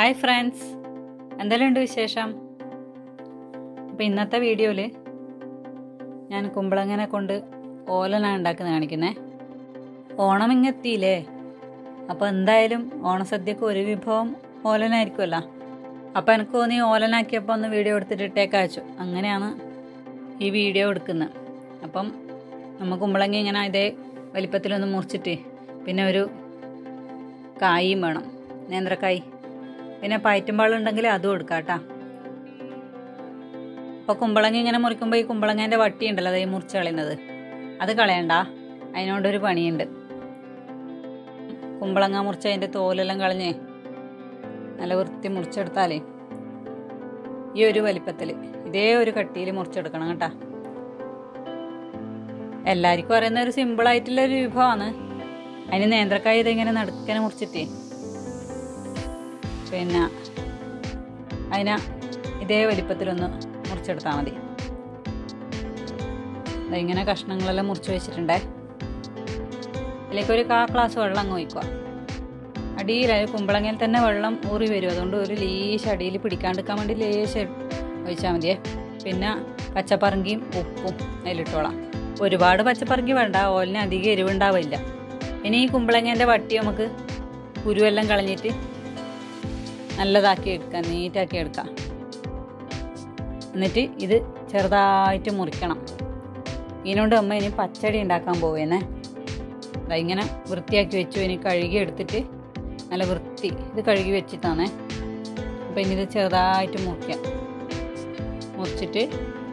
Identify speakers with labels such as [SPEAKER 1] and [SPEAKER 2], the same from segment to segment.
[SPEAKER 1] hi friends എന്തെല്ലാം ഉണ്ട് വിശേഷം അപ്പോൾ ഇന്നത്തെ വീഡിയോയിൽ ഞാൻ കുമ്പളങ്ങനെ കൊണ്ട് ഓലനാണ് ഉണ്ടാക്കുന്നത് കാണിക്കുന്നത് ഓണം ഇങ്ങെത്തിയില്ലേ അപ്പോൾ എന്തായാലും ഓണസദ്യക്ക് ഒരു വിഭവം ഓലനായിരിക്കുമല്ലോ അപ്പോൾ എനിക്ക് തോന്നി ഓലനാക്കിയപ്പോൾ ഒന്ന് വീഡിയോ എടുത്തിട്ട് ഇട്ടേക്ക് അയച്ചു അങ്ങനെയാണ് ഈ വീഡിയോ എടുക്കുന്നത് അപ്പം നമ്മൾ കുമ്പളങ്ങി ഇങ്ങനെ ഇതേ വലിപ്പത്തിലൊന്ന് മുറിച്ചിട്ട് പിന്നെ ഒരു കായും വേണം നേന്ത്രക്കായ് പിന്നെ പയറ്റുമ്പാളുണ്ടെങ്കിൽ അതും എടുക്കാം കേട്ടോ അപ്പോൾ കുമ്പളങ്ങ ഇങ്ങനെ മുറിക്കുമ്പോൾ ഈ കുമ്പളങ്ങേൻ്റെ വട്ടി ഉണ്ടല്ലോ അത് ഈ മുറിച്ച് കളയുന്നത് അത് കളയണ്ട അതിനോടൊരു പണിയുണ്ട് കുമ്പളങ്ങ മുറിച്ച് അതിൻ്റെ തോലെല്ലാം കളഞ്ഞ് നല്ല വൃത്തി മുറിച്ചെടുത്താലേ ഈ ഒരു വലിപ്പത്തിൽ ഇതേ ഒരു കട്ടിയിൽ മുറിച്ചെടുക്കണം കേട്ടാ എല്ലാവർക്കും അറിയുന്ന ഒരു സിമ്പിളായിട്ടുള്ള ഒരു വിഭവമാണ് അതിന് നേന്ത്രക്കായ ഇതിങ്ങനെ നടുക്കനെ മുറിച്ചിട്ടേ പിന്നെ അതിനെ ഇതേ വലിപ്പത്തിലൊന്ന് മുറിച്ചെടുത്താൽ മതി ദാ ഇങ്ങനെ കഷ്ണങ്ങളെല്ലാം മുറിച്ച് വെച്ചിട്ടുണ്ടേ അതിലേക്ക് ഒരു കാ ഗ്ലാസ് വെള്ളം അങ്ങ് ഒഴിക്കുക അടിയിലായി കുമ്പളങ്ങയിൽ തന്നെ വെള്ളം ഊറി വരും അതുകൊണ്ട് ഒരു ലേശം അടിയിൽ പിടിക്കാണ്ടിരിക്കാൻ വേണ്ടി ലേശം ഒഴിച്ചാൽ മതിയേ പിന്നെ പച്ചപ്പറങ്കിയും ഉപ്പും അതിലിട്ടോളാം ഒരുപാട് പച്ചപ്പറങ്കി വേണ്ട ഓലിന് അധികം എരിവുണ്ടാവില്ല ഇനി ഈ കുമ്പളങ്ങേൻ്റെ വട്ടി നമുക്ക് കുരുവെല്ലാം കളഞ്ഞിട്ട് നല്ലതാക്കി എടുക്കാം നീറ്റാക്കി എടുക്കാം എന്നിട്ട് ഇത് ചെറുതായിട്ട് മുറിക്കണം ഇതിനോട് അമ്മ ഇനി പച്ചടി ഉണ്ടാക്കാൻ പോവേന്നേ ദാ ഇങ്ങനെ വൃത്തിയാക്കി വെച്ചു ഇനി കഴുകി എടുത്തിട്ട് നല്ല വൃത്തി ഇത് കഴുകി വെച്ചിട്ടാണേ അപ്പം ഇനി ഇത് ചെറുതായിട്ട് മുറിക്കാം മുറിച്ചിട്ട്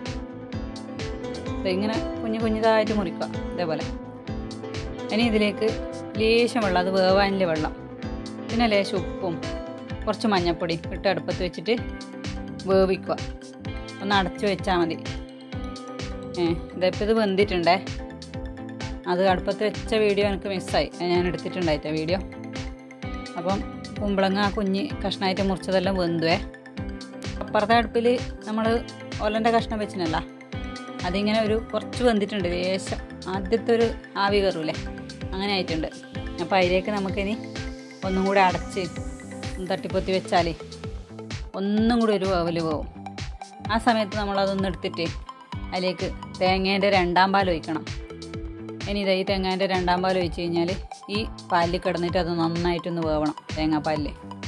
[SPEAKER 1] ദാ ഇങ്ങനെ കുഞ്ഞു കുഞ്ഞിതായിട്ട് മുറിക്കുക ഇതേപോലെ ഇനി ഇതിലേക്ക് ലേശം വെള്ളം അത് വേവാനിലെ വെള്ളം പിന്നെ ലേശം ഉപ്പും കുറച്ച് മഞ്ഞൾപ്പൊടി ഇട്ട് അടുപ്പത്ത് വെച്ചിട്ട് വേവിക്കുക ഒന്ന് അടച്ചു വെച്ചാൽ മതി ഏ ഇതിപ്പോൾ ഇത് വെന്തിട്ടുണ്ടേ അത് അടുപ്പത്ത് വെച്ച വീഡിയോ എനിക്ക് മിസ്സായി അത് ഞാൻ എടുത്തിട്ടുണ്ടായിട്ട വീഡിയോ അപ്പം കുമ്പളങ്ങ കുഞ്ഞ് കഷ്ണമായിട്ട് മുറിച്ചതെല്ലാം വെന്തുവേ അപ്പുറത്തെ അടുപ്പിൽ നമ്മൾ ഒലൻ്റെ കഷ്ണം വെച്ചിനല്ല അതിങ്ങനെ ഒരു കുറച്ച് വെന്തിട്ടുണ്ട് ലേശം ആദ്യത്തെ ഒരു ആവി കയറൂലേ അങ്ങനെ ആയിട്ടുണ്ട് അപ്പോൾ അതിലേക്ക് നമുക്കിനി ഒന്നും കൂടി അടച്ച് തട്ടിപ്പൊത്തി വെച്ചാൽ ഒന്നും കൂടി ഒരു വേവല് പോവും ആ സമയത്ത് നമ്മളതൊന്ന് എടുത്തിട്ട് അതിലേക്ക് തേങ്ങേൻ്റെ രണ്ടാം പാൽ ഒഴിക്കണം ഇനി ഇതാ ഈ തേങ്ങേൻ്റെ രണ്ടാം പാൽ ഒഴിച്ച് കഴിഞ്ഞാൽ ഈ പാലിൽ കിടന്നിട്ട് അത് നന്നായിട്ടൊന്ന് വേവണം തേങ്ങാപ്പാലിൽ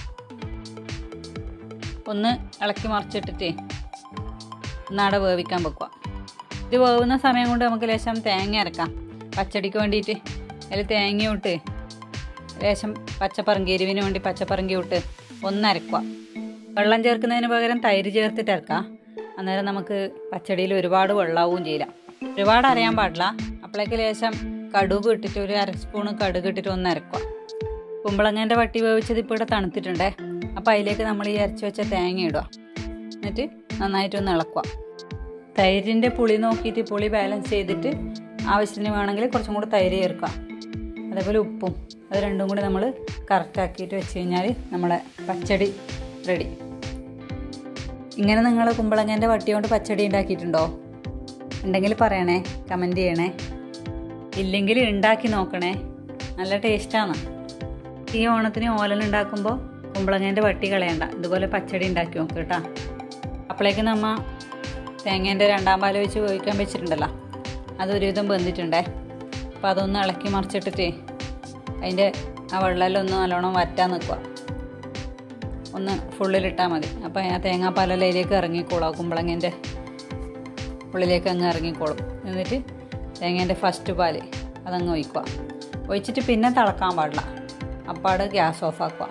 [SPEAKER 1] ഒന്ന് ഇളക്കി മറിച്ചിട്ടിട്ടേ ഒന്നാടെ വേവിക്കാൻ വെക്കുക ഇത് വേവുന്ന സമയം കൊണ്ട് നമുക്ക് ലേശം തേങ്ങ അരക്കാം പച്ചടിക്ക് വേണ്ടിയിട്ട് അതിൽ തേങ്ങ ഇട്ട് ലേശം പച്ചപ്പറങ്കി എരിവിന് വേണ്ടി പച്ചപ്പറങ്കി ഇട്ട് ഒന്ന് അരക്കുക വെള്ളം ചേർക്കുന്നതിന് പകരം തൈര് ചേർത്തിട്ട് അരക്കാം അന്നേരം നമുക്ക് പച്ചടിയിൽ ഒരുപാട് വെള്ളമാവും ചെയ്യില്ല ഒരുപാട് അരയാൻ പാടില്ല അപ്പോഴേക്ക് ലേശം കടുക് ഇട്ടിട്ട് ഒരു അര സ്പൂണ് കടുക് ഇട്ടിട്ട് ഒന്ന് അരക്കുക കുമ്പളങ്ങേൻ്റെ വട്ടി വേവിച്ചത് ഇപ്പോൾ ഇവിടെ തണുത്തിട്ടുണ്ടേ അപ്പോൾ അതിലേക്ക് നമ്മൾ ഈ അരച്ച് വെച്ച തേങ്ങ ഇടുക എന്നിട്ട് നന്നായിട്ടൊന്ന് ഇളക്കുക തൈരിൻ്റെ പുളി നോക്കിയിട്ട് പുളി ബാലൻസ് ചെയ്തിട്ട് ആവശ്യത്തിന് വേണമെങ്കിൽ കുറച്ചും കൂടി തൈര് ചേർക്കുക അതേപോലെ ഉപ്പും അത് രണ്ടും കൂടി നമ്മൾ കറക്റ്റാക്കിയിട്ട് വെച്ച് കഴിഞ്ഞാൽ നമ്മളെ പച്ചടി റെഡി ഇങ്ങനെ നിങ്ങൾ കുമ്പളങ്ങേൻ്റെ വട്ടി കൊണ്ട് പച്ചടി ഉണ്ടാക്കിയിട്ടുണ്ടോ ഉണ്ടെങ്കിൽ പറയണേ കമൻറ്റ് ചെയ്യണേ ഇല്ലെങ്കിൽ ഉണ്ടാക്കി നോക്കണേ നല്ല ടേസ്റ്റാണ് ഈ ഓണത്തിന് ഓലൻ ഉണ്ടാക്കുമ്പോൾ കുമ്പളങ്ങേൻ്റെ വട്ടി കളയണ്ട ഇതുപോലെ പച്ചടി ഉണ്ടാക്കി നോക്ക് കേട്ടോ അപ്പോഴേക്കും നമ്മ തേങ്ങേൻ്റെ രണ്ടാം പാൽ വെച്ച് വേവിക്കാൻ വെച്ചിട്ടുണ്ടല്ലോ അതൊരുവിധം വെന്തിട്ടുണ്ടേ അപ്പോൾ അതൊന്ന് ഇളക്കി മറിച്ചിട്ടിട്ട് അതിൻ്റെ ആ വെള്ളമെല്ലാം ഒന്ന് നല്ലോണം വറ്റാൻ നിൽക്കുക ഒന്ന് ഫുള്ളിലിട്ടാൽ മതി അപ്പോൾ ആ തേങ്ങാപ്പാലെല്ലാം അതിലേക്ക് ഇറങ്ങിക്കോളാം കുമ്പളങ്ങേൻ്റെ ഉള്ളിലേക്ക് അങ്ങ് ഇറങ്ങിക്കോളും എന്നിട്ട് തേങ്ങേൻ്റെ ഫസ്റ്റ് പാല് അതങ്ങ് ഒഴിക്കുക ഒഴിച്ചിട്ട് പിന്നെ തിളക്കാൻ പാടില്ല അപ്പാട് ഗ്യാസ് ഓഫ് ആക്കുക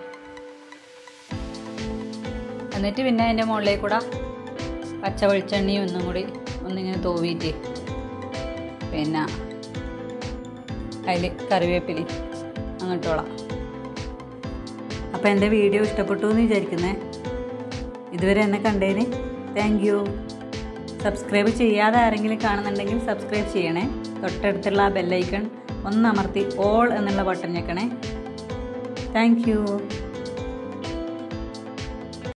[SPEAKER 1] എന്നിട്ട് പിന്നെ അതിൻ്റെ മുകളിലേക്ക് കൂടെ പച്ച വെളിച്ചെണ്ണയും ഒന്നും കൂടി ഒന്നിങ്ങനെ തൂവിയിട്ട് പിന്നെ അതിൽ കറിവേപ്പിലി അങ്ങോട്ടോളാം അപ്പോൾ എൻ്റെ വീഡിയോ ഇഷ്ടപ്പെട്ടു എന്ന് വിചാരിക്കുന്നേ ഇതുവരെ എന്നെ കണ്ടതിന് താങ്ക് യു സബ്സ്ക്രൈബ് ചെയ്യാതെ ആരെങ്കിലും കാണുന്നുണ്ടെങ്കിൽ സബ്സ്ക്രൈബ് ചെയ്യണേ തൊട്ടടുത്തുള്ള ആ ബെല്ലൈക്കൺ ഒന്ന് അമർത്തി ഓൾ എന്നുള്ള ബട്ടൺ ഞെക്കണേ താങ്ക് യു